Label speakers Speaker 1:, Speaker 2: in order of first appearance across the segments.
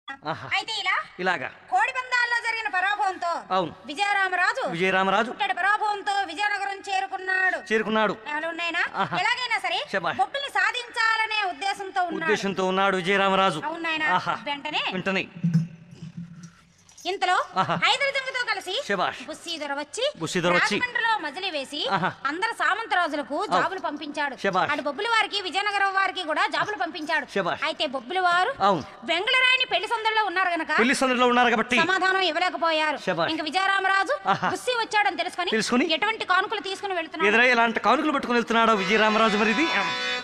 Speaker 1: ఆహా.
Speaker 2: అయితే ఇలా
Speaker 1: ఇలాగా
Speaker 2: కోడి పందాల్లో జరిగిన పరాభవంతో
Speaker 1: అవును.
Speaker 2: విజయరామరాజు
Speaker 1: విజయరామరాజు
Speaker 2: పుట్టడి పరాభవంతో విజయనగరం చేరుకున్నాడు
Speaker 1: చేరుకున్నాడు
Speaker 2: ఏమైనా ఉన్నాయినా
Speaker 1: ఆహా.
Speaker 2: ఎలాగైనా సరే
Speaker 1: శభాష్.
Speaker 2: బొబ్బిని సాధించాలనే ఉద్దేశంతో ఉన్నాడు
Speaker 1: ఉద్దేశంతో ఉన్నాడు విజయరామరాజు
Speaker 2: అవును నాయనా.
Speaker 1: ఆహా
Speaker 2: వెంటనే
Speaker 1: వెంటనే
Speaker 2: ఇంతలో
Speaker 1: ఆహా.
Speaker 2: హైదరాబాద్తో కలిసి
Speaker 1: శభాష్.
Speaker 2: బుస్సీధర వచ్చి
Speaker 1: బుస్సీధర వచ్చి
Speaker 2: రాజమండ్రిలో మజిలీ వేసి
Speaker 1: ఆహా.
Speaker 2: అందరు సామంతరాజులకు జాబులు పంపించాడు
Speaker 1: శభాష్.
Speaker 2: అటు బొబ్బుల వారికి విజయనగరం వారికి కూడా జాబులు పంపించాడు
Speaker 1: శభాష్.
Speaker 2: అయితే బొబ్బుల వారు
Speaker 1: అవును.
Speaker 2: వెంగళరాయని పెళ్లి సందడిలో ఉన్నారు గనక
Speaker 1: పెళ్లి సందడిలో ఉన్నారు కాబట్టి
Speaker 2: సమాధానం ఇవ్వలేకపోయారు
Speaker 1: శభాష్.
Speaker 2: ఇంక విజయరామరాజు
Speaker 1: ఆహా.
Speaker 2: బుస్సి వచ్చాడని తెలుసుకొని
Speaker 1: తెలుసుకొని?
Speaker 2: ఎటువంటి కానుకలు తీసుకుని వెళ్తున్నాడు
Speaker 1: ఎదురై ఇలాంటి కానుకలు పట్టుకుని వెళ్తున్నాడు విజయరామరాజు మరి ఇది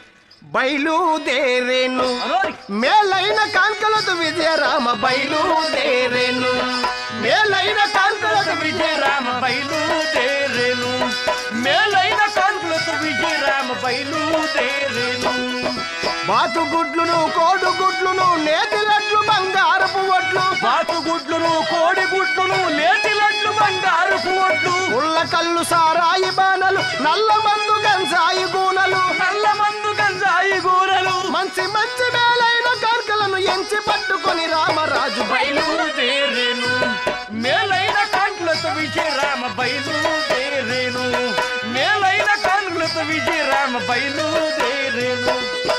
Speaker 3: బయలుదేరేను
Speaker 1: అలోరి.
Speaker 3: మేలైన కాంకలతో విజయరామ బయలుదేరేను మేలైన కాంకలతో
Speaker 1: విజయరామ బయలుదేరేను మేలైన కానుకలతో విజయరామ బయలుదేరేను
Speaker 3: బాతు గుడ్లును కోడు గుడ్లును నేతిలట్లు బంగారపు ఒట్లు
Speaker 1: బాతు గుడ్లును కోడి గుడ్లును లేటిలట్లు బంగారు పువ్వుట్లు
Speaker 3: ఉళ్ళ కళ్ళు సారాయి బాణలు నల్ల మందు గంజాయి గూనలు
Speaker 1: నల్ల మందు గంజాయి గూరలు
Speaker 3: మంచి మంచి మేలైన కాంకలను ఎంచి పట్టుకొని రామరాజు బయలు
Speaker 1: బయలుదేరేను మేలైన కానుకలతో విజయరామ బయలుదేరేను మేలైన కానుకలతో విజయరామ బయలుదేరేను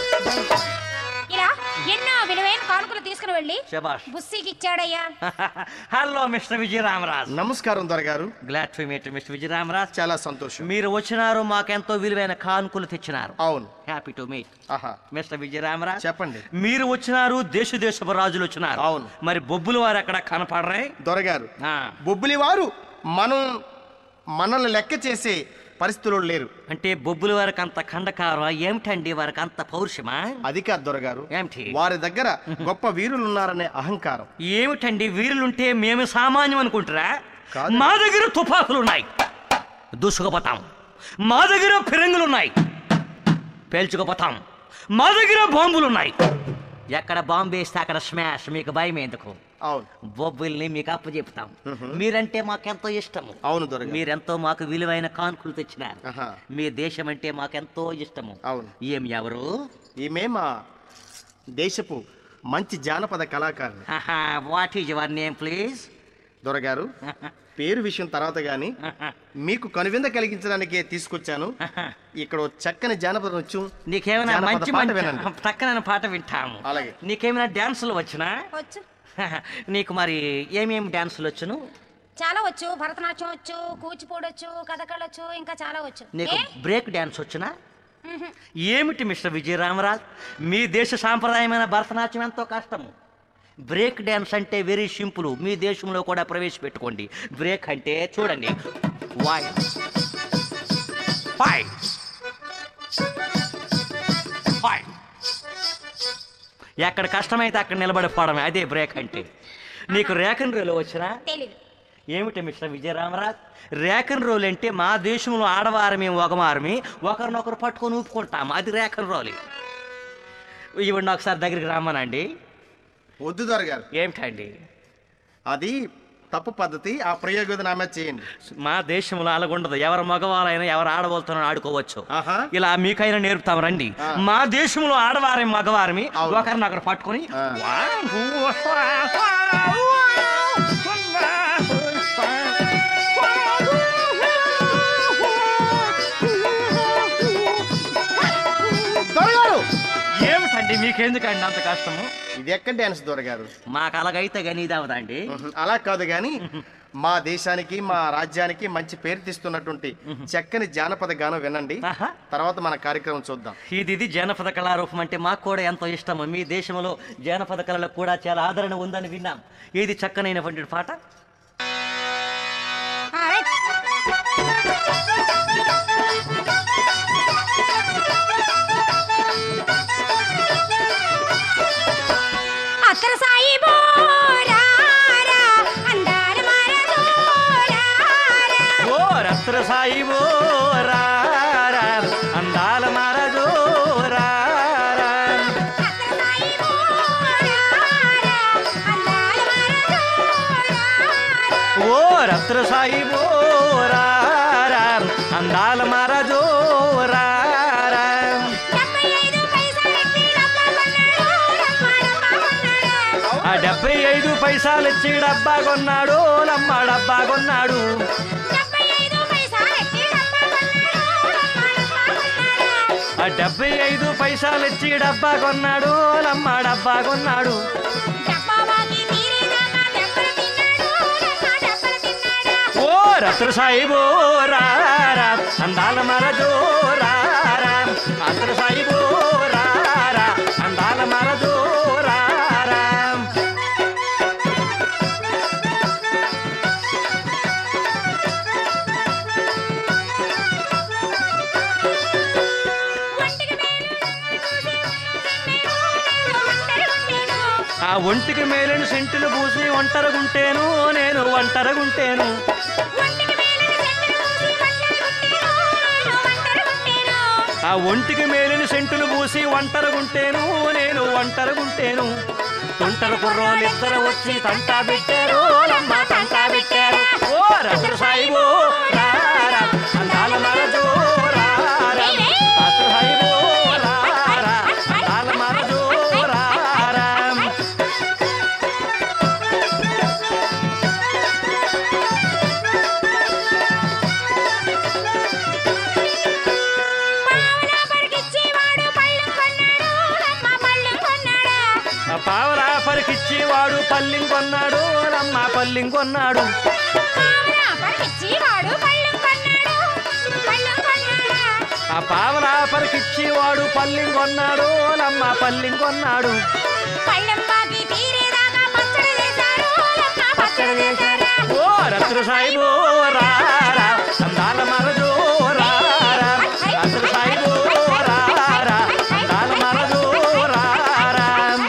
Speaker 2: ఇలా ఎన్నో విలువైన కానుకలు తీసుకుని వెళ్ళి
Speaker 1: శబాష్
Speaker 2: బుస్సికి ఇచ్చాడయ్యా
Speaker 1: హలో మిస్టర్ విజయరామరాజు
Speaker 3: నమస్కారం దొరగారు
Speaker 1: glad to meet mister Vijayaramaraj
Speaker 3: చాలా సంతోషం
Speaker 1: మీరు వచ్చినారు మాకెంతో విలువైన కానుకలు తెచ్చినారు
Speaker 3: అవును
Speaker 1: హ్యాపీ టు మీట్
Speaker 3: ఆహా
Speaker 1: మిస్టర్ విజయరామరాజ్
Speaker 3: చెప్పండి
Speaker 1: మీరు వచ్చినారు దేశ దేశపు రాజులు వచ్చినారు
Speaker 3: అవును.
Speaker 1: మరి బొబ్బులు వారు ఎక్కడ కనపడరే
Speaker 3: దొరగారు
Speaker 1: ఆ,
Speaker 3: బొబ్బిలి వారు మనం మనల్ని లెక్క చేసే పరిస్థితుల్లో లేరు
Speaker 1: అంటే బొబ్బుల వారికి అంత ఖండకారం ఏమిటండి వారికి అంత పౌరుషమా
Speaker 3: అది కాదు దొరగారు
Speaker 1: ఏమిటి
Speaker 3: వారి దగ్గర గొప్ప వీరులు ఉన్నారనే అహంకారం
Speaker 1: ఏమిటండి వీరులుంటే మేము సామాన్యం అనుకుంటారా
Speaker 3: కాదు.
Speaker 1: మా దగ్గర తుపాకులు ఉన్నాయి దూసుకుపోతాం మా దగ్గర ఫిరంగులు ఉన్నాయి పేల్చుకుపోతాం మా దగ్గర బాంబులు ఉన్నాయి ఎక్కడ బాంబు వేస్తే అక్కడ స్మాష్ మీకు భయం ఎందుకు
Speaker 3: అవును
Speaker 1: బొబ్బుల్ని మీకు అప్పు చెప్తాం మీరంటే మాకెంతో ఇష్టము
Speaker 3: అవును దొరగారు
Speaker 1: మీరెంతో మాకు విలువైన కానుకలు తెచ్చినారు
Speaker 3: ఆహా.
Speaker 1: మీ దేశం అంటే మాకెంతో ఇష్టము
Speaker 3: అవును
Speaker 1: ఏం ఎవరు
Speaker 3: ఈమె మా దేశపు మంచి జానపద కళాకారిణి
Speaker 1: what is your name please
Speaker 3: దొరగారు పేరు విషయం తర్వాత గాని మీకు కనువింద కలిగించడానికే తీసుకొచ్చాను ఇక్కడ ఓ చక్కని జానపద నృత్యం
Speaker 1: నీకేమైనా
Speaker 3: జానపద
Speaker 1: మంచి
Speaker 3: పాట
Speaker 1: మంచి
Speaker 3: వినండి.
Speaker 1: చక్కనైన పాట వింటాము
Speaker 3: అలాగే.
Speaker 1: నీకేమైనా డాన్సులు వచ్చినా
Speaker 2: వచ్చు
Speaker 1: నీకు మరి ఏమేమి డాన్సులు వచ్చును
Speaker 2: చాలా వచ్చు భరతనాట్యం వచ్చు కూచిపూడి వచ్చు కథకళ వచ్చు ఇంకా చాలా వచ్చు
Speaker 1: నీకు
Speaker 2: ఏ?
Speaker 1: బ్రేక్ డాన్స్ వచ్చినా
Speaker 2: మ్హూ.
Speaker 1: ఏమిటి మిస్టర్ విజయరామరాజ్ మీ దేశ సాంప్రదాయమైన భరతనాట్యం ఎంతో కష్టము బ్రేక్ డ్యాన్స్ అంటే వెరీ సింపుల్ మీ దేశంలో కూడా ప్రవేశపెట్టుకోండి బ్రేక్ అంటే చూడండి వాయ్ ఫైవ్ ఫైవ్ ఎక్కడ కష్టమైతే అక్కడ నిలబడిపోవడమే అదే బ్రేక్ అంటే నీకు రేఖన్ రోలు వచ్చినా
Speaker 2: తెలీదు
Speaker 1: ఏమిటి మిస్టర్ విజయరామరాజ్ రేఖన్ రోల్ అంటే మా దేశంలో ఆడవారమే ఒకమారమి ఒకరినొకరు పట్టుకొని ఊపుకుంటాం అది రేఖన్ రోల్ ఇవ్వండి ఒకసారి దగ్గరికి రమ్మనండి
Speaker 3: వద్దు దొరగారు
Speaker 1: ఏమిటండి
Speaker 3: అది తప్పు పద్ధతి ఆ ప్రయోగం నా మీద చేయండి
Speaker 1: మా దేశంలో అలాగుండదు ఎవరు మగవారైనా ఎవరు ఆడవాళ్ళతో ఆడుకోవచ్చు
Speaker 3: ఆహా
Speaker 1: ఇలా మీకైనా నేర్పుతాం రండి
Speaker 3: ఆ.
Speaker 1: మా దేశంలో ఆడవారి మగవారిమి
Speaker 3: అవును.
Speaker 1: ఒకరినొకరు పట్టుకొని
Speaker 3: ఆ. దొరగారు
Speaker 1: ఏమిటండి మీకెందుకండి అంత కష్టము
Speaker 3: ఇది ఎక్కడ డాన్స్ దొరగారు
Speaker 1: మాకు అలాగైతే కానీ ఇది అవదండి
Speaker 3: ఉహు, అలా కాదు గాని మా దేశానికి మా రాజ్యానికి మంచి పేరు తీస్తున్నటువంటి చక్కని జానపద గానం వినండి
Speaker 1: ఆహా.
Speaker 3: తర్వాత మన కార్యక్రమం చూద్దాం
Speaker 1: ఇది ఇది జానపద కళారూపం అంటే మాకు కూడా ఎంతో ఇష్టము మీ దేశంలో జానపద కళలకు కూడా చాలా ఆదరణ ఉందని విన్నాం ఇది చక్కనైనటువంటి పాట
Speaker 2: ఆ, రైట్. అత్తర సాయి బోరారా, అందాల మరదోరారా.
Speaker 1: ఓ రత్ర సాయి ఓ రా రా, అందాల మరదో రా రా.
Speaker 2: అత్తర సాయి బోరారా, అందాల మరదోరారా.
Speaker 1: ఓ రత్ర సాయి ఓ రా రా, అందాల మరదో రా రా.
Speaker 2: డెబ్బై ఐదు పైసలెత్తి డబ్బా కొన్నాడు, రమ్మ రమ్మ కొన్నాడు.
Speaker 1: ఆ డెబ్బై ఐదు పైసలు ఇచ్చి డబ్బా కొన్నాడు లమ్మ డబ్బా కొన్నాడు
Speaker 2: డెబ్బై ఐదు పైసలెట్టి డబ్బా కొన్నాడు లమ్మ డబ్బా కొన్నాడు
Speaker 1: ఆ డెబ్బై ఐదు పైసలు ఇచ్చి డబ్బా కొన్నాడు లమ్మ డబ్బా కొన్నాడు
Speaker 2: డబ్బా బాగి తీరేదాకా దెబ్బలు తిన్నాడు లమ్మ దెబ్బలు తిన్నాడు
Speaker 1: ఓ రత్ర సాయిబో రారా అందాల మరజో రారా రత్ర సాయిబో రారా అందాల మరజో రారా
Speaker 2: ఒంటికి వేలు
Speaker 1: ఆ ఒంటికి మేలిన సెంటులు పూసి ఒంటరగుంటేను నేను ఒంటరగుంటేను
Speaker 2: ఒంటికి వేలు సెంటులు పూసి ఒంటరిగుంటేను ఒంటరిగుంటేను
Speaker 1: ఆ ఒంటికి మేలిన సెంటులు పూసి ఒంటరగుంటేను నేను ఒంటరగుంటేను తొంటర కుర్రోలిద్దరు వచ్చి తంటా పెట్టారు లమ్మ తంటా పెట్టారు ఓ రత్ర సాయిబో రారా అందాల మరజో రారా రత్ర సాయిబో రారా అందాల మరజో రారా
Speaker 2: పావలా పరికిచ్చేవాడు పళ్ళెం కొన్నాడు లమ్మ పళ్ళెం కొన్నాడు
Speaker 1: ఆ పావలా పరికిచ్చి వాడు పల్లిం కొన్నాడు లమ్మ పల్లిం కొన్నాడు
Speaker 2: పావలా పరికిచ్చేవాడు పళ్ళెం కొన్నాడు పళ్ళెం కొన్నాడు
Speaker 1: ఆ పావలా పరికిచ్చి వాడు పల్లిం కొన్నాడు లమ్మ పల్లిం కొన్నాడు
Speaker 2: పళ్ళెం బాగి తీరేదాకా పచ్చడి చేశాడు లమ్మ పచ్చడి చేశాడు
Speaker 1: ఓ రత్ర సాయిబో రారా అందాల మరజో రారా రత్ర సాయిబో రారా అందాల మరజో రారా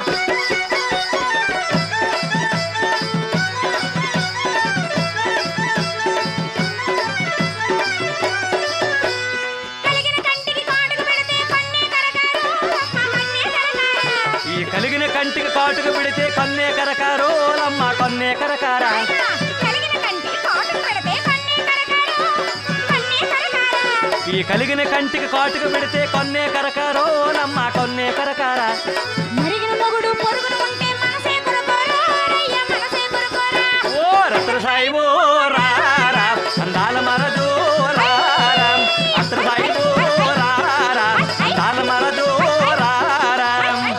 Speaker 2: కలిగిన కంటికి కాటుకు పెడితే పన్నే కరకారు లమ్మ పన్నే కరకారు
Speaker 1: ఈ కలిగిన కంటికి కాటుకు పెడితే కన్నే కరకారో లమ్మ కన్నే కరకారా
Speaker 2: కలిగిన కంటికి కాటుకు పెడితే పన్నే కరకారు పన్నే కరకారు
Speaker 1: ఈ కలిగిన కంటికి కాటుకు పెడితే కన్నే కరకారో లమ్మ కన్నే కరకారా
Speaker 2: మరిగిన మొగుడు పొరుగును ఉంటే మనసే కొరకోరా రయ్య మనసే కొరకోరా
Speaker 1: ఓ రత్ర సాయిబో రారా అందాల మరజో రారా రత్ర సాయిబో రారా అందాల మరజో రారా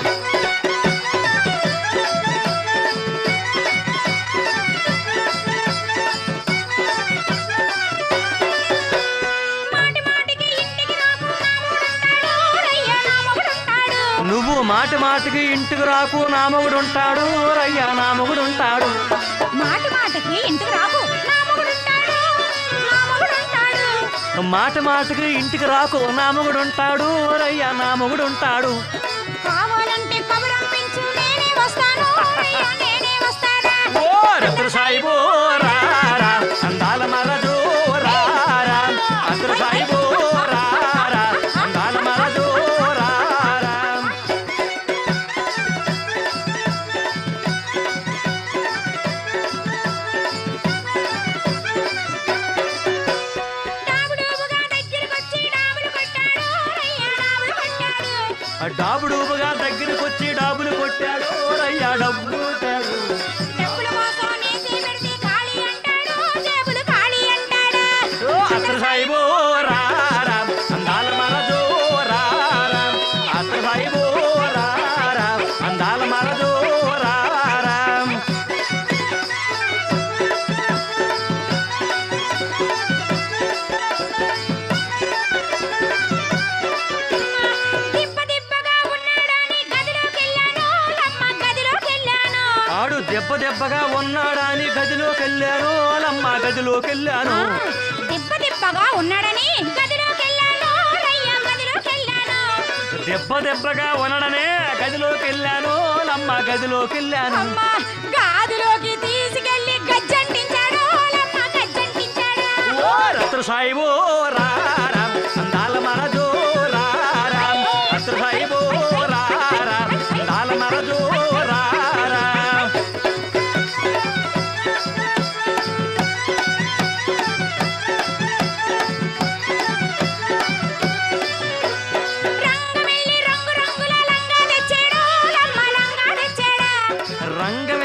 Speaker 2: మాటి మాటికి ఇంటికి రాకు నాముడుంటాడు రయ్య నాముడుంటాడు
Speaker 1: నువ్వు మాటి మాటికి ఇంటికి రాకు నామగుడుంటాడు రయ్యా నామగుడుంటాడు
Speaker 2: మాటి మాటికి ఇంటికి రాకు నాముడుంటాడు నాముడుంటాడు
Speaker 1: మాట మాటికి ఇంటికి రాకు నామగుడుంటాడు రయ్యా నామగుడుంటాడు
Speaker 2: కావాలంటే కబురంపించు నేనే వస్తాను రయ్య నేనే వస్తాను
Speaker 1: ఓ రత్ర సాయిబో రారా అందాల మరజో రారా రత్ర సాయిబో రారా అందాల మరజో రారా
Speaker 2: డాబుడూబుగా దగ్గరకొచ్చి డాబులు కొట్టాడు రయ్య డాబులు కొట్టాడు
Speaker 1: ఆ డాబుడూబుగా దగ్గరకొచ్చి డాబులు కొట్టాడు రయ్యా డబ్బు కొట్టాడు
Speaker 2: డబ్బుల కోసం నేసి పెడితే ఖాళీ అంటాడు జేబులు ఖాళీ అంటాడు
Speaker 1: ఓ అత్ర సాయిబో రారా అందాల మరజో రారా అత్ర సాయిబో రారా అందాల మరజో రారా
Speaker 2: దిబ్బ దిబ్బగా ఉన్నాడని గదిలోకెళ్ళాను లమ్మ గదిలోకెళ్ళాను
Speaker 1: ఆడు దెబ్బ దెబ్బగా ఉన్నాడని గదిలోకెళ్ళాను లమ్మ గదిలోకెళ్ళాను
Speaker 2: దిబ్బ దిబ్బగా ఉన్నాడని గదిలోకెళ్ళాను రయ్య గదిలోకెళ్ళాను
Speaker 1: దెబ్బ దెబ్బగా ఉండడనే గదిలోకెళ్ళాను లమ్మ గదిలోకెళ్ళాను
Speaker 2: అమ్మ గాదిలోకి తీసుకెళ్లి గజ్జంటించాడు లమ్మ గజ్జంటించాడు
Speaker 1: ఓ రత్ర సాయిబో రారా అందాల మరజో రారా రత్ర సాయిబో రారా అందాల మరజో రారా
Speaker 2: రంగ వెళ్ళి రంగు రంగుల లంగా తెచ్చాడు లమ్మ లంగా తెచ్చాడు
Speaker 1: రంగ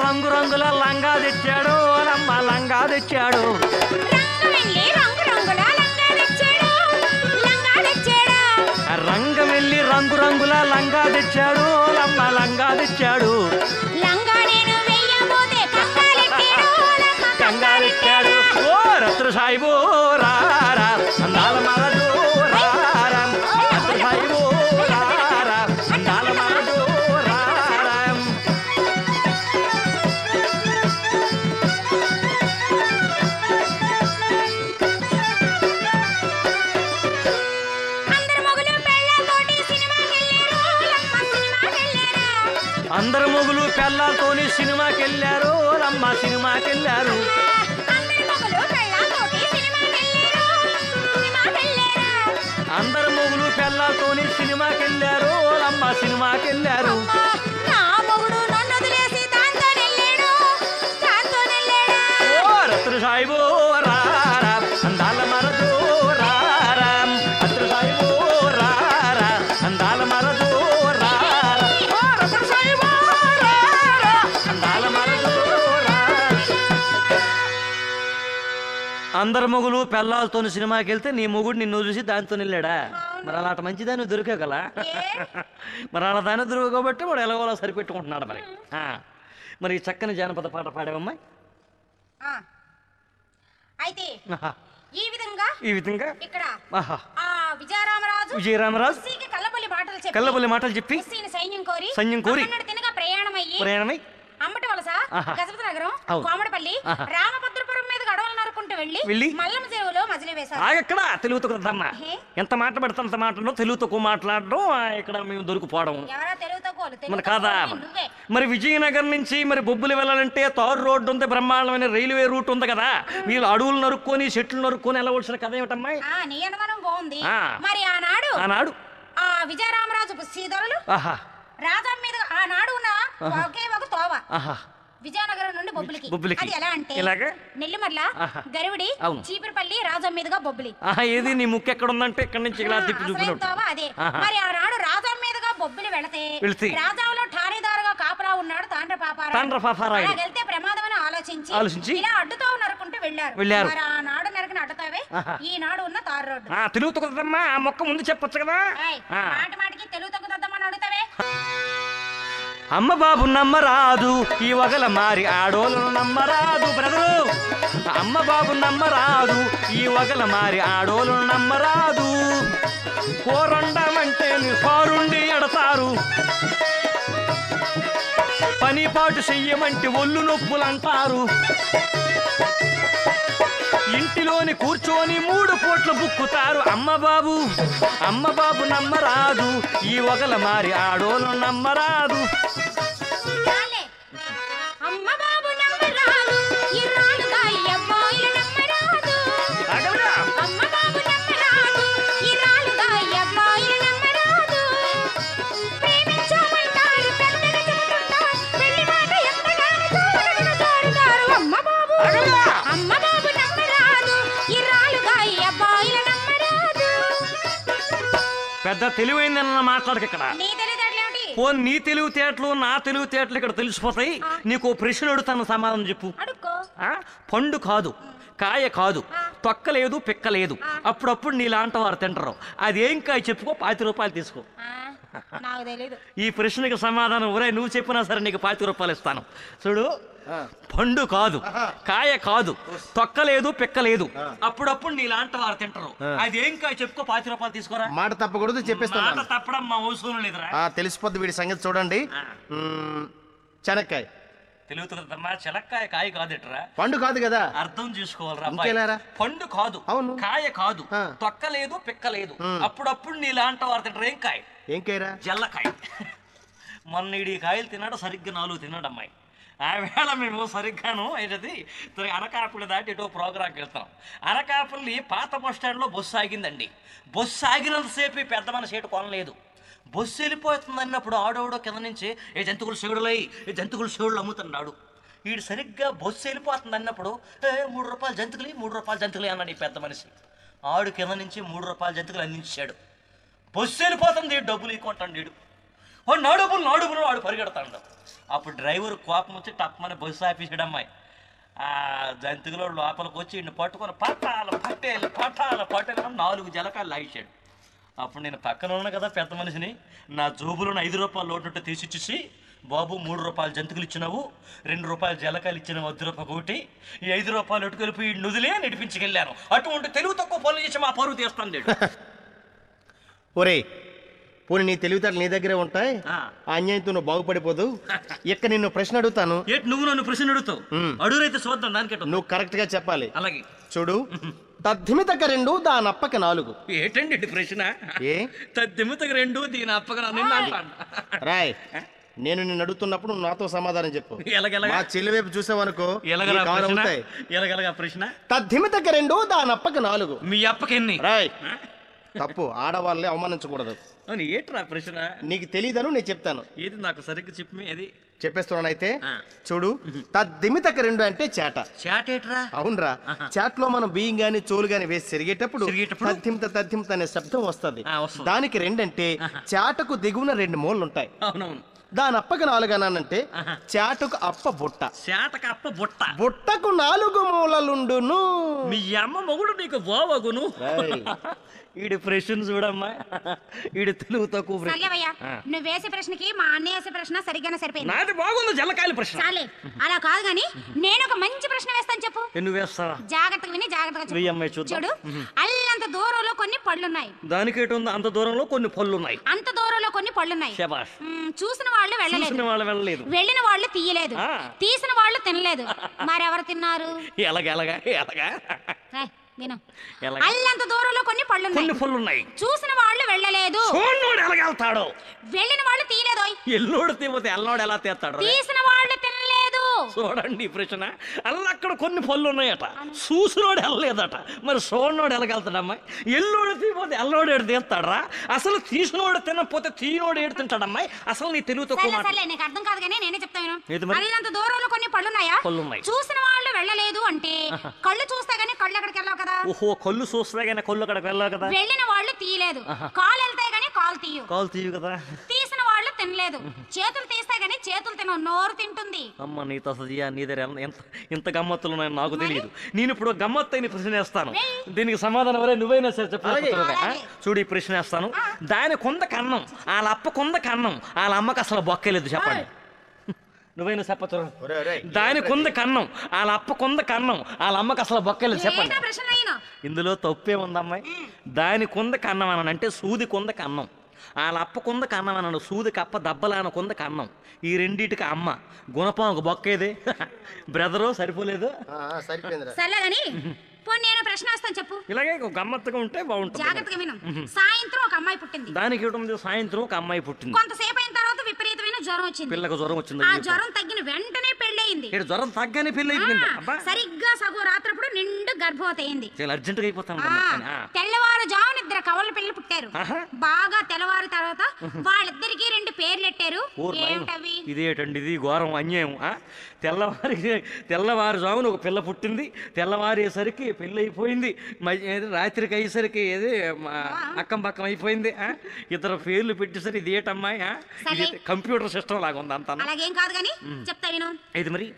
Speaker 1: రంగు రంగుల లంగా తెచ్చాడు ఓలమ్మ లంగా తెచ్చాడు
Speaker 2: రంగు వెళ్ళి రంగు రంగుల లంగా తెచ్చాడు లంగా తెచ్చాడు
Speaker 1: రంగం వెళ్ళి రంగు రంగుల లంగా తెచ్చాడు ఓలమ్మ లంగా తెచ్చాడు
Speaker 2: లంగా నేను వెయ్యబోతే కంగారెట్టాడు లమ్మ
Speaker 1: కంగారెట్టాడు ఓ రత్న సాయిబో రారా అందాల మరదు రారా రత్న సాయిబో రారా అందాల మరదు రారా
Speaker 2: అందరు మొగులు పెళ్ళతోటి సినిమాకెళ్ళారు లమ్మ సినిమాకెళ్ళారు
Speaker 1: అందరు మొగులు పిల్లలతోని సినిమాకి వెళ్ళారు రమ్మ సినిమాకి వెళ్ళారు
Speaker 2: అందరు మొగులు పెళ్ళతోటి సినిమాకెళ్ళారు సినిమాకెళ్ళారు
Speaker 1: అందరు మొగులు పిల్లలతోని సినిమాకి వెళ్ళారు రమ్మ సినిమాకి వెళ్ళారు
Speaker 2: నా మొగుడు నన్ను వదిలేసి దాంతో నెల్లాడు దాంతో నెల్లాడా
Speaker 1: ఓ రత్న సాయిబో రారా అందాల మరదు రారా రత్న సాయిబో రారా అందాల మరదు రారా ఓ రత్న సాయిబో రారా అందాల మరదు రారా అందరు మొగులు పిల్లలతో సినిమాకి వెళ్తే నీ మొగుడు నిన్ను చూసి దాంతో వెళ్ళాడా మరి అలాంటి మంచిదాన్ని దొరికావు కదా మరి అలా దాన్ని దొరకబట్టి వాడు ఎలాగోలా సరిపెట్టుకుంటున్నాడు మరి ఆ. మరి ఈ చక్కని జానపద పాట పాడావమ్మా
Speaker 2: ఆ. అయితే
Speaker 1: ఆహా.
Speaker 2: ఈ విధంగా
Speaker 1: ఈ విధంగా
Speaker 2: ఇక్కడ
Speaker 1: ఆహా
Speaker 2: ఆ విజయరామరాజు
Speaker 1: విజయరామరాజు
Speaker 2: కుస్తీకి కల్లబొల్లి మాటలు చెప్పి
Speaker 1: కల్లబొల్లి మాటలు చెప్పి
Speaker 2: కుస్తీని సైన్యం కోరి
Speaker 1: సైన్యం కోరి
Speaker 2: అక్కడి తినగా ప్రయాణమయ్యి
Speaker 1: ప్రయాణమై
Speaker 2: అంబటి వలస
Speaker 1: ఆహా.
Speaker 2: గజపతి నగరం
Speaker 1: అవును.
Speaker 2: కోమడపల్లి
Speaker 1: ఆహా.
Speaker 2: రామభద్రపురం మీద అడవులు నరుకుంటూ వెళ్ళి
Speaker 1: వెళ్ళి?
Speaker 2: మల్లమ్మ చెరువులో మజిలీ వేశారు
Speaker 1: ఆగక్కడ తెలుగుతో కదమ్మా
Speaker 2: హే?
Speaker 1: ఎంత మాట పెడితే అంత మాటలు తెలుగు తక్కువ మాట్లాడడం ఆ, ఇక్కడ మేము దొరికిపోవడం
Speaker 2: ఎవరా తెలుగు తక్కువలు
Speaker 1: మన కాదా
Speaker 2: నువ్వే
Speaker 1: మరి విజయనగరం నుంచి మరి బొబ్బులు వెళ్ళాలంటే తారు రోడ్డు ఉంది బ్రహ్మాండమైన రైల్వే రూట్ ఉంది కదా వీళ్ళు అడవులు నరుక్కొని చెట్లు నరుక్కొని వెళ్ళవలసిన కథ ఏమిటమ్మా
Speaker 2: ఆ నీ అనుమానం బాగుంది
Speaker 1: ఆ.
Speaker 2: మరి ఆనాడు
Speaker 1: ఆనాడు
Speaker 2: ఆ విజయరామరాజు శ్రీధరులు
Speaker 1: ఆహా
Speaker 2: రాజా మీద ఆనాడు ఉన్న ఒకే ఒక తోవ
Speaker 1: ఆహా
Speaker 2: విజయనగరం నుండి బొబ్బులికి
Speaker 1: బొబ్బిలికి.
Speaker 2: అది ఎలా అంటే
Speaker 1: ఎలాగా?
Speaker 2: నెల్లిమర్ల
Speaker 1: ఆహా.
Speaker 2: గరివిడి
Speaker 1: అవును.
Speaker 2: చీపురుపల్లి రాజా మీదుగా బొబ్బిలి
Speaker 1: ఆహా ఏది నీ ముక్కు ఎక్కడ ఉందంటే ఇక్కడ నుంచి ఇలా తిప్పి
Speaker 2: అసలైన
Speaker 1: చూపినట్టు
Speaker 2: తోవ అదే
Speaker 1: ఆహా.
Speaker 2: మరి ఆనాడు రాజా మీదుగా బొబ్బిలి వెళితే
Speaker 1: వెళితే.
Speaker 2: రాజాలో ఠాణేదారుగా కాపలా ఉన్నాడు తాండ్ర పాపారాయుడు.
Speaker 1: తాండ్ర పాపారాయుడు.
Speaker 2: అలా వెళ్తే ప్రమాదమని ఆలోచించి
Speaker 1: ఆలోచించి.
Speaker 2: ఇలా అడ్డుతో నరుకుంటూ వెళ్ళారు
Speaker 1: వెళ్ళారు.
Speaker 2: మరి ఆనాడు నరికిన అడ్డుతావే
Speaker 1: ఆహా.
Speaker 2: ఈనాడు ఉన్న తారు రోడ్డు
Speaker 1: ఆ తెలుగుతో కదమ్మా ఆ మొక్క ముందు చెప్పొచ్చు కదా
Speaker 2: ఏయ్,
Speaker 1: ఆ.
Speaker 2: మాటి మాటికి తెలుగు తగ్గుతుందమ్మని అడుగుతావే
Speaker 1: అమ్మ బాబు నమ్మరాదు ఈ వగల మారి ఆడోలను నమ్మరాదు బ్రదరు అమ్మ బాబు నమ్మరాదు ఈ వగల మారి ఆడోలను నమ్మరాదు కోరండమంటే నిఫారుండి ఎడతారు పని పాటు చెయ్యమంటే ఒళ్ళు నొప్పులంటారు ఇంటిలోని కూర్చొని మూడు కోట్లు బుక్కుతారు అమ్మ బాబు అమ్మ బాబు నమ్మరాదు ఈ వగల మారి ఆడోలు నమ్మరాదు
Speaker 2: చాలే. అమ్మ బాబు నమ్మరాదు ఈ రాళ్ళుగా ఈ అమ్మాయిలు నమ్మరాదు
Speaker 1: ఆగలిగా.
Speaker 2: అమ్మ బాబు నమ్మరాదు ఈ రాళ్ళుగా ఈ అమ్మాయిలు నమ్మరాదు ప్రేమించామంటారు పెద్దగా చెబుతుంటారు పెళ్లి మాట ఎంతగానో చూడగలను చూడతారు అమ్మ బాబు
Speaker 1: ఆగలిగా.
Speaker 2: అమ్మ బాబు నమ్మరాదు ఈ రాళ్ళుగా ఈ అబ్బాయిలు నమ్మరాదు
Speaker 1: పెద్ద తెలివైందన్న మాట్లాడక ఇక్కడ
Speaker 2: నీ తెలివితేటలేమిటి
Speaker 1: ఓ నీ తెలివితేటలు నా తెలివితేటలు ఇక్కడ తెలిసిపోతాయి నీకు ఓ ప్రశ్న అడుగుతాను సమాధానం చెప్పు
Speaker 2: అడుక్కో
Speaker 1: ఆ? పండు కాదు కాయ కాదు తొక్క లేదు పిక్క లేదు అప్పుడప్పుడు నీలాంటి వారు తింటారు అదేం కాయ చెప్పుకో పాతి రూపాయలు తీసుకో
Speaker 2: ఆ, నాకు తెలీదు
Speaker 1: ఈ ప్రశ్నకి సమాధానం ఒరే నువ్వు చెప్పినా సరే నీకు పాతి రూపాయలు ఇస్తాను చూడు పండు కాదు కాయ కాదు తొక్క లేదు పిక్క లేదు అప్పుడప్పుడు నీలాంటి వారు తింటారు అదేం కాయ చెప్పుకో పాతి రూపాయలు తీసుకోరా
Speaker 3: మాట తప్పకూడదు
Speaker 1: మాట
Speaker 3: చెప్పేస్తున్నాను
Speaker 1: తప్పడం మా అవసరం లేదురా
Speaker 3: ఆ, తెలిసిపోద్ది వీడి సంగతి చూడండి మ్మ్, చెనక్కాయ
Speaker 1: తెలుగుతుందమ్మా చిలక్కాయ కాయ కాదుట్రా
Speaker 3: పండు కాదు కదా
Speaker 1: అర్థం చేసుకోవాలరా
Speaker 3: ఇంకేలారా?
Speaker 1: పండు కాదు
Speaker 3: అవును.
Speaker 1: కాయ కాదు
Speaker 3: ఆ.
Speaker 1: తొక్క లేదు పిక్క లేదు అప్పుడప్పుడు నీలాంటి వారు తింటారు ఏం కాయ
Speaker 3: ఏం కాయరా
Speaker 1: జల్లకాయ మొన్న ఈడి కాయలు తిన్నాడు సరిగ్గా నాలుగు తిన్నాడు అమ్మాయి ఆ వేళ మేము సరిగ్గాను ఏంటది తిరిగి అనకాపల్లి దాటి ఇటో ప్రోగ్రాంకి వెళ్తాం అనకాపల్లి పాత బస్ స్టాండ్లో బస్సు ఆగిందండి బస్సు ఆగినంతసేపు ఈ పెద్ద మన సీటు కొనలేదు బస్సు వెళ్ళిపోతుంది అన్నప్పుడు ఆడోడో కింద నుంచి ఏ జంతువులు శివుడులై ఏ జంతువులు శివుడు అమ్ముతున్నాడు వీడు సరిగ్గా బస్సు వెళ్ళిపోతుంది అన్నప్పుడు ఏ మూడు రూపాయలు జంతుకులు మూడు రూపాయలు జంతుకులు అన్నాడు ఈ పెద్ద మనిషి ఆడు కింద నుంచి మూడు రూపాయల జంతుకులు అందించాడు బస్సు వెళ్ళిపోతుంది డబ్బులు ఇక్కుంటాడు వీడు వాడు నా డబ్బులు నా డబ్బులు వాడు పరిగెడతాడు అప్పుడు డ్రైవర్ కోపం వచ్చి టప్మని బస్సు ఆపేసాడు అమ్మాయి ఆ జంతువులో లోపలికి వచ్చి ఇన్ని పట్టుకొని పట్టాలు పట్టేలు పట్టాలు పట్టేలు అని నాలుగు జలకాలు లాగించాడు అప్పుడు నేను పక్కన ఉన్నాను కదా పెద్ద మనిషిని నా జోబులో ఉన్న ఐదు రూపాయలు నోటు ఉంటే తీసిచ్చేసి బాబు మూడు రూపాయలు జంతువులు ఇచ్చినావు రెండు రూపాయలు జలకాయలు ఇచ్చినావు వద్దు రూపాయలు ఒకటి ఈ ఐదు రూపాయలు ఎటుకెళ్ళిపోయి నుదిలే నడిపించుకెళ్ళాను అటువంటి తెలుగు తక్కువ పనులు చేసి మా పరువు తీస్తాను లేడు
Speaker 3: ఒరే పోనీ నీ తెలివితేటలు నీ దగ్గరే ఉంటాయి
Speaker 1: ఆ.
Speaker 3: ఆ అన్యాయంతో నువ్వు బాగుపడిపోదు ఇక నిన్ను ప్రశ్న అడుగుతాను
Speaker 1: ఏంటి నువ్వు నన్ను ప్రశ్న అడుగుతావు
Speaker 3: మ్.
Speaker 1: అడుగురైతే చూద్దాం దానికేట
Speaker 3: నువ్వు కరెక్ట్ గా చెప్పాలి
Speaker 1: అలాగే
Speaker 3: చూడు తద్ధిమితక రెండు దానప్పక నాలుగు
Speaker 1: ఏటండి ఇది ప్రశ్న
Speaker 3: ఏ
Speaker 1: తద్దెముతకు రెండు దీని అప్పగా నిన్న అంటాను
Speaker 3: రాయ్ నేను నిన్ను అడుగుతున్నప్పుడు నువ్వు నాతో సమాధానం చెప్పు
Speaker 1: ఎలాగెలాగా
Speaker 3: మా చెల్లి వైపు చూసావనుకో
Speaker 1: ఎలాగలా
Speaker 3: నీ కాళ్ళు
Speaker 1: ప్రశ్న
Speaker 3: అవుతాయి.
Speaker 1: ఎలాగెలాగా ప్రశ్న
Speaker 3: తద్ధిమితక రెండు దానప్పక నాలుగు
Speaker 1: మీ అప్పకెన్ని
Speaker 3: రాయ్ తప్పు ఆడవాళ్ళని అవమానించకూడదు
Speaker 1: అవును ఏట్రా ప్రశ్న
Speaker 3: నీకు తెలియదను నేను చెప్తాను
Speaker 1: ఏది నాకు సరిగ్గా చెప్పి అది
Speaker 3: చెప్పేస్తున్నానైతే
Speaker 1: ఆ.
Speaker 3: చూడు తద్దిమితక రెండు అంటే చేట
Speaker 1: చాట్ ఏట్రా
Speaker 3: అవునరా చాట్ లో మనం బియ్యం గాని చోలు గాని వేసి చెరిగేటప్పుడు
Speaker 1: చెరిగేటప్పుడు?
Speaker 3: తద్దిమిత తద్దిమిత అనే శబ్దం వస్తది
Speaker 1: ఆ, వస్తది.
Speaker 3: దానికి రెండంటే చాటకు దిగువన రెండు మూలలు ఉంటాయి
Speaker 1: అవునవును
Speaker 3: దాని అప్పక నాలుగు అనానంటే చాటుకు అప్ప బుట్ట
Speaker 1: చాటకు అప్ప బుట్ట
Speaker 3: బుట్టకు నాలుగు మూలలుండును
Speaker 1: మీ అమ్మ మొగుడు నీకు బావగును
Speaker 3: రేయ్.
Speaker 1: ఈడి ప్రశ్న చూడమ్మా ఈడి తెలుగు తక్కువ ప్రశ్న
Speaker 2: సర్లేవయ్యా
Speaker 1: ఆ.
Speaker 2: నువ్వు వేసే ప్రశ్నకి మా అన్నయ్య వేసే ప్రశ్న సరిగ్గానే సరిపోయింది
Speaker 1: నాది బాగుంది జల్లకాయల ప్రశ్న
Speaker 2: చాలే అలా కాదు గాని నేను ఒక మంచి ప్రశ్న వేస్తాను చెప్పు
Speaker 1: నువ్వు వేస్తావా
Speaker 2: జాగ్రత్తగా విని జాగ్రత్తగా చెప్పు.
Speaker 1: వెయ్యి అమ్మాయి చూద్దాం
Speaker 2: చూడు అల్లంత దూరంలో కొన్ని పళ్ళున్నాయి
Speaker 1: దానికి ఎటు ఉంది అంత దూరంలో కొన్ని పళ్ళు ఉన్నాయి
Speaker 2: అంత దూరంలో కొన్ని పళ్ళున్నాయి
Speaker 1: శబాష్
Speaker 2: మ్, చూసిన వాళ్ళు వెళ్ళలేదు
Speaker 1: చూసిన వాళ్ళు వెళ్ళలేదు
Speaker 2: వెళ్ళిన వాళ్ళు తీయలేదు
Speaker 1: ఆ.
Speaker 2: తీసిన వాళ్ళు తినలేదు మరెవరు తిన్నారు
Speaker 1: ఎలాగ ఎలాగా ఎలాగా
Speaker 2: రేయ్, విను
Speaker 1: ఎలాగ
Speaker 2: అల్లంత దూరంలో కొన్ని పళ్ళున్నాయి
Speaker 1: కొన్ని పళ్ళు ఉన్నాయి
Speaker 2: చూసిన వాళ్ళు వెళ్ళలేదు
Speaker 1: చూడోడు ఎలాగెళ్తాడు
Speaker 2: వెళ్ళిన వాళ్ళు తీయలేదోయ్
Speaker 1: ఎల్లోడు తీపోతే ఎల్లోడు ఎలా తీస్తాడు రే?
Speaker 2: తీసిన వాళ్ళు తినలేదు
Speaker 1: చూడండి ఈ ప్రశ్న అల్ల అక్కడ కొన్ని పళ్ళు ఉన్నాయట చూసినోడు వెళ్ళలేదట మరి చూడనోడు ఎలాగెళ్తాడమ్మా ఎల్లోడు తీపోతే ఎల్లోడు ఏడు తీస్తాడరా అసలు తీసినోడు తినకపోతే తీయనోడు ఏడు తింటాడమ్మాయి అసలు నీ తెలుగు తక్కువ
Speaker 2: సర్లే
Speaker 1: మాట
Speaker 2: సర్లే నీకు అర్థం కాదు కానీ నేనే చెప్తాను
Speaker 1: ఏది మరి?
Speaker 2: అల్లంత దూరంలో కొన్ని పళ్ళున్నాయా
Speaker 1: పళ్ళున్నాయి.
Speaker 2: చూసిన వాళ్ళు వెళ్ళలేదు అంటే కళ్ళు చూస్తే గానీ కళ్ళు ఎక్కడికి వెళ్ళావు కదా
Speaker 1: ఓహో కళ్ళు చూస్తే కానీ కళ్ళు అక్కడికి వెళ్ళావు కదా
Speaker 2: వెళ్ళిన వాళ్ళు తీయలేదు కాలు వెళ్తాయి గానీ కాలు తీయు
Speaker 1: కాలు తీయు కదా
Speaker 2: తీసిన వాళ్ళు తినలేదు చేతులు తీస్తే గానీ చేతులు తిన నోరు తింటుంది
Speaker 1: అమ్మ నీ తసదియా నీ దగ్గర ఎంత- ఎంత ఇంత గమ్మత్తులు ఉన్నాయని నాకు తెలియదు నేను ఇప్పుడు ఒక గమ్మత్తు అయిన ప్రశ్న వేస్తాను దీనికి సమాధానం ఎవరే నువ్వైనా సరే చెప్పు
Speaker 3: అలాగే.
Speaker 1: చెప్పు. ఆ? చూడు ఈ ప్రశ్న వేస్తాను దాని కొంద కన్నం వాళ్ళ అప్ప కొంద కన్నం వాళ్ళ అమ్మకి అసలు బొక్కలేదు చెప్పండి నువ్వైనా చెప్పచ్చు
Speaker 3: ఒరే, ఒరే,
Speaker 1: దాని కొంద కన్నం వాళ్ళ అప్ప కొంద కన్నం వాళ్ళ అమ్మకి అసలు బొక్కలేదు చెప్పండి
Speaker 2: ఏంటా ప్రశ్న అయినా
Speaker 1: ఇందులో తప్పే ఉందమ్మాయి దాని కొంద కన్నం అని అంటే సూది కొంద కన్నం వాళ్ళ అప్ప కొంద కన్నం అన్నాడు సూది కప్ప దబ్బలాన కొంద కన్నం ఈ రెండిటికి అమ్మ గుణపం బొక్కేది బ్రదరు సరిపోలేదు
Speaker 3: ఆ, ఆ, సరిపోయిందిరా
Speaker 2: సర్లే గాని పోనీ నేను ప్రశ్న వేస్తాను చెప్పు
Speaker 1: ఇలాగే ఒక గమ్మత్తుగా ఉంటే బాగుంటుంది
Speaker 2: జాగ్రత్తగా విను సాయంత్రం ఒక అమ్మాయి పుట్టింది
Speaker 1: దానికి ఏమిటి సాయంత్రం ఒక అమ్మాయి పుట్టింది
Speaker 2: కొంతసేపు అయిన తర్వాత విపరీతమైన జ్వరం వచ్చింది
Speaker 1: పిల్లకు జ్వరం వచ్చింది
Speaker 2: ఆ జ్వరం తగ్గిన వెంటనే పెళ్ళయింది
Speaker 1: ఇక్కడ జ్వరం తగ్గని పెళ్ళి
Speaker 2: ఆ,
Speaker 1: అయిపోయింది అబ్బా
Speaker 2: సరిగ్గా సగం రాత్రప్పుడు నిండు గర్భవతి అయింది
Speaker 1: చాలా అర్జెంటుగా అయిపోతాను
Speaker 2: ఆ, తెల్లవారుజామున ఇద్దరు కవల పిల్లలు పుట్టారు
Speaker 1: ఆహా.
Speaker 2: బాగా తెల్లవారు తర్వాత వాళ్ళిద్దరికి రెండు పేర్లు ఎట్టారు ఏమిటవి
Speaker 1: ఇదేటండి ఇది ఘోరం అన్యాయం ఆ? తెల్లవారి తెల్లవారుజామున ఒక పిల్ల పుట్టింది తెల్లవారేసరికి పెళ్ళి అయిపోయింది మ- ఏది రాత్రికి అయ్యేసరికి ఏది మా అక్కం పక్కం అయిపోయింది ఆ? ఇద్దరు పేర్లు పెట్టేసరికి ఇది ఏటమ్మాయి ఆ? ఇది
Speaker 2: సరే.
Speaker 1: కంప్యూటర్ సిస్టమ్ లాగా ఉంది అంతా
Speaker 2: అలాగేం కాదు గాని చెప్తా విను
Speaker 1: ఇది మరి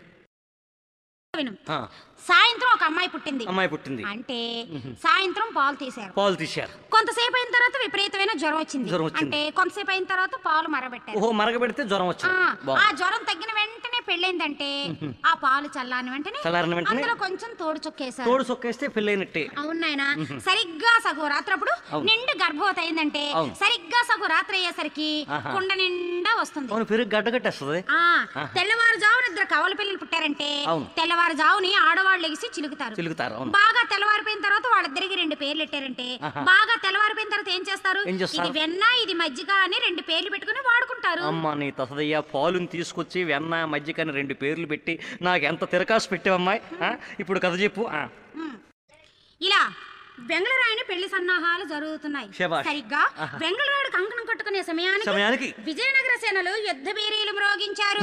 Speaker 2: విను
Speaker 1: ఆ,
Speaker 2: సాయంత్రం ఒక అమ్మాయి పుట్టింది
Speaker 1: అమ్మాయి పుట్టింది
Speaker 2: అంటే సాయంత్రం పాలు తీశారు
Speaker 1: పాలు తీశారు
Speaker 2: కొంతసేపు అయిన తర్వాత విపరీతమైన జ్వరం వచ్చింది
Speaker 1: జ్వరం వచ్చింది.
Speaker 2: అంటే కొంతసేపు అయిన తర్వాత పాలు మరబెట్టారు
Speaker 1: ఓహో మరగబెడితే జ్వరం
Speaker 2: ఆ,
Speaker 1: వచ్చింది
Speaker 2: ఆ
Speaker 1: బాగుంది
Speaker 2: జ్వరం తగ్గిన వెంటనే పెళ్ళైందంటే ఆ పాలు చల్లారిన వెంటనే
Speaker 1: చల్లారిన వెంటనే
Speaker 2: అందులో కొంచెం తోడు చుక్కేశారు
Speaker 1: తోడు సొక్కేస్తే పెళ్ళైనట్టే
Speaker 2: అవును నాయనా సరిగ్గా సగం రాత్రప్పుడు
Speaker 1: అవును.
Speaker 2: నిండు గర్భవతి అయిందంటే
Speaker 1: అవును.
Speaker 2: సరిగ్గా సగం రాత్రి అయ్యేసరికి
Speaker 1: ఆహా.
Speaker 2: కుండ నిండా వస్తుంది
Speaker 1: అవును పెరుగు గడ్డగట్టేస్తుంది
Speaker 2: ఆ తెల్లవారుజామున ఇద్దరు కవల పిల్లలు పుట్టారంటే
Speaker 1: అవును.
Speaker 2: తెల్లవారుజాముని ఆడవాళ్ళు ఎగిసి చిలుకుతారు
Speaker 1: చిలుకుతారు అవును
Speaker 2: బాగా తెల్లవారిపోయిన తర్వాత వాళ్ళిద్దరికి రెండు పేర్లు పెట్టారంటే
Speaker 1: ఆహా.
Speaker 2: బాగా తెల్లవారిపోయిన తర్వాత ఏం చేస్తారు
Speaker 1: ఏం చేస్తారు?
Speaker 2: ఇది వెన్న ఇది మజ్జిగ అని రెండు పేర్లు పెట్టుకుని వాడుకుంటారు
Speaker 1: అమ్మ నీ తసదయ్య పాలుని తీసుకొచ్చి వెన్న మజ్జిగని రెండు పేర్లు పెట్టి నాకు ఎంత తిరకాసు పెట్టావమ్మాయి ఆ? ఇప్పుడు కథ చెప్పు ఆ.
Speaker 2: ఉమ్. ఇలా బెంగళరాయుని పెళ్లి సన్నాహాలు జరుగుతున్నాయి
Speaker 1: శభాష్.
Speaker 2: సరిగ్గా బెంగళరాయుడు కంకణం కట్టుకునే సమయానికి
Speaker 1: సమయానికి
Speaker 2: విజయనగర సేనలు యుద్ధ బేరీలు మ్రోగించారు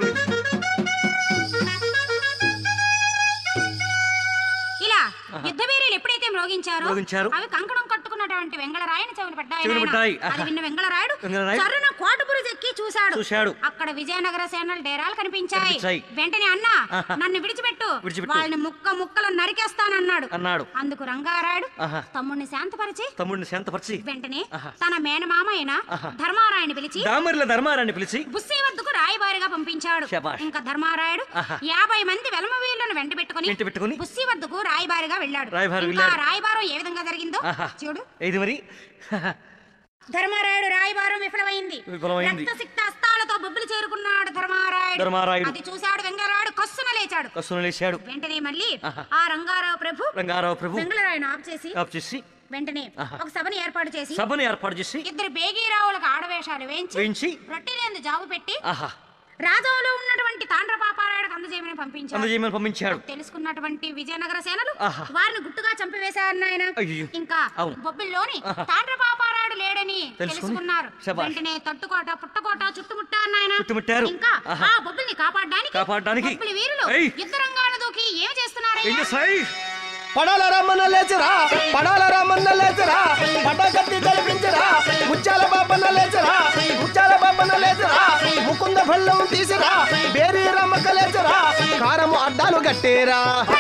Speaker 2: ఇలా యుద్ధ బేరీలు ఎప్పుడైతే మ్రోగించారో
Speaker 1: మ్రోగించారు.
Speaker 2: అవి కంకణం కట్టుకున్నటువంటి వెంగళరాయుని చెవులు పడ్డాయి
Speaker 1: చెవులు
Speaker 2: నాయనా.
Speaker 1: పడ్డాయి.
Speaker 2: అది విన్న వెంగళరాయుడు
Speaker 1: వెంగళరాయుడు
Speaker 2: చర్రున కోట బురుజు ఎక్కి చూశాడు
Speaker 1: చూశాడు.
Speaker 2: అక్కడ విజయనగర సేనల డేరాలు కనిపించాయి
Speaker 1: కనిపించాయి.
Speaker 2: వెంటనే అన్న
Speaker 1: ఆహా.
Speaker 2: నన్ను విడిచిపెట్టు
Speaker 1: విడిచిపెట్టు.
Speaker 2: వాళ్ళని ముక్క ముక్కలు నరికేస్తానన్నాడు
Speaker 1: అన్నాడు
Speaker 2: అందుకు రంగారాయుడు
Speaker 1: ఆహా.
Speaker 2: తమ్ముడిని శాంతపరిచి
Speaker 1: తమ్ముడిని శాంతపరిచి
Speaker 2: వెంటనే
Speaker 1: ఆహా.
Speaker 2: తన మేనమామ అయిన
Speaker 1: ఆహా.
Speaker 2: ధర్మారాయుని పిలిచి
Speaker 1: దామరిల ధర్మారాన్ని పిలిచి
Speaker 2: బుస్సీ వద్దకు రాయబారిగా పంపించాడు
Speaker 1: శభాష్.
Speaker 2: ఇంకా ధర్మారాయుడు
Speaker 1: ఆహా.
Speaker 2: యాభై మంది వెలమ వీళ్ళను వెంట పెట్టుకుని
Speaker 1: వెంట పెట్టుకుని
Speaker 2: బుస్సీ వద్దకు రాయబారిగా వెళ్ళాడు
Speaker 1: రాయబారి
Speaker 2: ఇంకా
Speaker 1: వెళ్ళాడు.
Speaker 2: రాయబారం ఏ విధంగా జరిగిందో
Speaker 1: ఆహా.
Speaker 2: చూడు
Speaker 1: ఇది మరి
Speaker 2: ధర్మారాయుడు రాయబారం విఫలమైంది
Speaker 1: విఫలమైంది.
Speaker 2: రక్తసిక్త హస్తాలతో బొబ్బులు చేరుకున్నాడు ధర్మారాయుడు
Speaker 1: ధర్మారాయుడు.
Speaker 2: అది చూశాడు వెంగరాయుడు కస్సున లేచాడు
Speaker 1: కసును లేచాడు
Speaker 2: వెంటనే మళ్ళీ
Speaker 1: ఆహా.
Speaker 2: ఆ రంగారావు ప్రభు
Speaker 1: రంగారావు ప్రభు
Speaker 2: వెంగళరాయుడు ఆఫ్ చేసి
Speaker 1: ఆఫ్ చేసి
Speaker 2: వెంటనే
Speaker 1: ఆహా.
Speaker 2: ఒక సభను ఏర్పాటు చేసి
Speaker 1: సభను ఏర్పాటు చేసి
Speaker 2: ఇద్దరు బేగీరావులకు ఆడవేషాలు వేయించి
Speaker 1: వేయించి
Speaker 2: రొట్టెలేందు జాబు పెట్టి
Speaker 1: ఆహా
Speaker 2: రాజావులో ఉన్నటువంటి తాండ్ర పాపారాయుడు అందజేయమని పంపించాడు
Speaker 1: అందజేయమని పంపించాడు
Speaker 2: తెలుసుకున్నటువంటి విజయనగర సేనలు
Speaker 1: ఆహా.
Speaker 2: వారిని గుట్టుగా చంపివేశారు నాయన
Speaker 1: అయ్యయ్యో.
Speaker 2: ఇంకా
Speaker 1: అవును.
Speaker 2: బొబ్బిల్లోని
Speaker 1: ఆహా.
Speaker 2: తాండ్ర పాపారాయుడు లేడని
Speaker 1: తెలుసుకుని?
Speaker 2: తెలుసుకున్నారు
Speaker 1: శభాష్.
Speaker 2: వెంటనే తట్టుకోట పుట్టకోట చుట్టుముట్టారు నాయన
Speaker 1: చుట్టుముట్టారు.
Speaker 2: ఇంకా
Speaker 1: ఆహా.
Speaker 2: ఆ బొబ్బిల్ని కాపాడడానికి
Speaker 1: కాపాడడానికి?
Speaker 2: బొబ్బిలి వీరులు
Speaker 1: ఏయ్.
Speaker 2: యుద్ధ రంగాన దూకి ఏం
Speaker 1: ఏం
Speaker 2: చేస్తున్నారయ్యా
Speaker 1: చేస్తాయి
Speaker 3: పడాల రామన్న లేచరా పడాల రామన్న లేచరా పటాకత్తి కల్పించరా ముత్యాల బాబన్న లేచరా ముత్యాల బాబన్న లేచరా ముకుంద ఫల్లం తీసిరా బేరీ రమ్మక లేచరా కారము అడ్డాలు గట్టేరా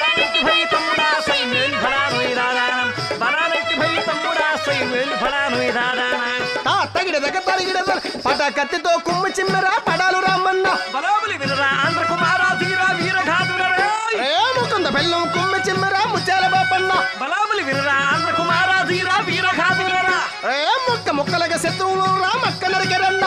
Speaker 3: తా తగిడ దగ్గర తరిగిడ పటాకత్తితో కుమ్మి చిమ్మెరా పడాలు రామన్న ఏ ముకుంద ఫల్లం కుమ్మి చిమ్మెరా ముత్యాల బాబన్న ఏ ముక్క ముక్కలగా శత్రువులు రా మక్క నరికెరన్న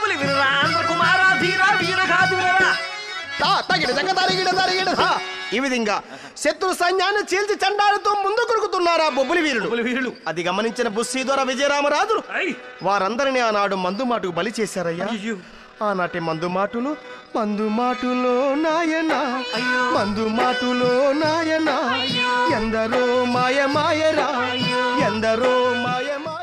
Speaker 3: తా తగిడ దగ్గర తరిగిడ తరిగిడ తా. ఈ విధంగా శత్రు సైన్యాన్ని చీల్చి చండాలతో ముందు కొరుకుతున్నారా బొబ్బులి వీరుడు
Speaker 1: వీరులు
Speaker 3: అది గమనించిన బుస్సీ ద్వారా విజయరామరాజులు
Speaker 1: ఐ
Speaker 3: వారందరినీ ఆనాడు మందు మాటుకు బలి చేశారయ్యా
Speaker 1: అయ్యో
Speaker 3: ఆనాటి మందు మాటులు మందు మాటులో నాయన మందు మాటులో నాయన ఎందరో మాయ మాయరా ఎందరో మాయ మాయ